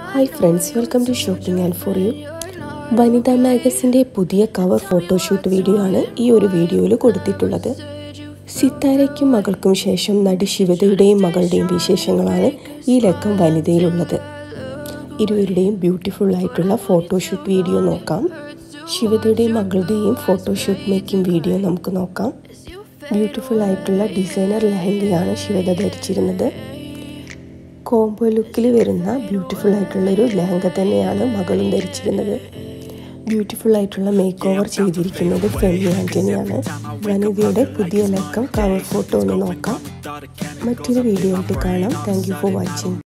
hi friends welcome to shopping and for you Vanitha മാഗസിൻ്റെ പുതിയ cover photoshoot video ആണ് ഈ ഒരു വീഡിയോയിൽ കൊടുത്തിട്ടുള്ളത് സിത്താരയ്ക്കും മകൾക്കും ശേഷം നടി ശിവതയുടെയും മകളുടെയും വിശേഷങ്ങളാണ് ഈ ലക്കം വനിതയിലുള്ളത് ഇരുവരുടെയും ബ്യൂട്ടിഫുൾ ആയിട്ടുള്ള ഫോട്ടോഷൂട്ട് വീഡിയോ നോക്കാം ശിവതയുടെയും മകളുടെയും ഫോട്ടോഷൂട്ട് മേക്കിംഗ് വീഡിയോ നമുക്ക് നോക്കാം ബ്യൂട്ടിഫുൾ ആയിട്ടുള്ള ഡിസൈനർ ലെഹങ്കയാണ് ശിവത ധരിച്ചിരുന്നത് കോംബോ ലുക്കിൽ വരുന്ന ബ്യൂട്ടിഫുൾ ആയിട്ടുള്ളൊരു ലെഹങ്ക തന്നെയാണ് മകളും ധരിച്ചിരുന്നത് ബ്യൂട്ടിഫുൾ ആയിട്ടുള്ള മേക്ക് ഓവർ ചെയ്തിരിക്കുന്നത് ഫെമി ആൻ്റണിയാണ് വനിതയുടെ പുതിയ ലക്കം കവർ ഫോട്ടോ ഒന്ന് നോക്കാം മറ്റൊരു വീഡിയോ ആയിട്ട് കാണാം താങ്ക് യു ഫോർ വാച്ചിങ്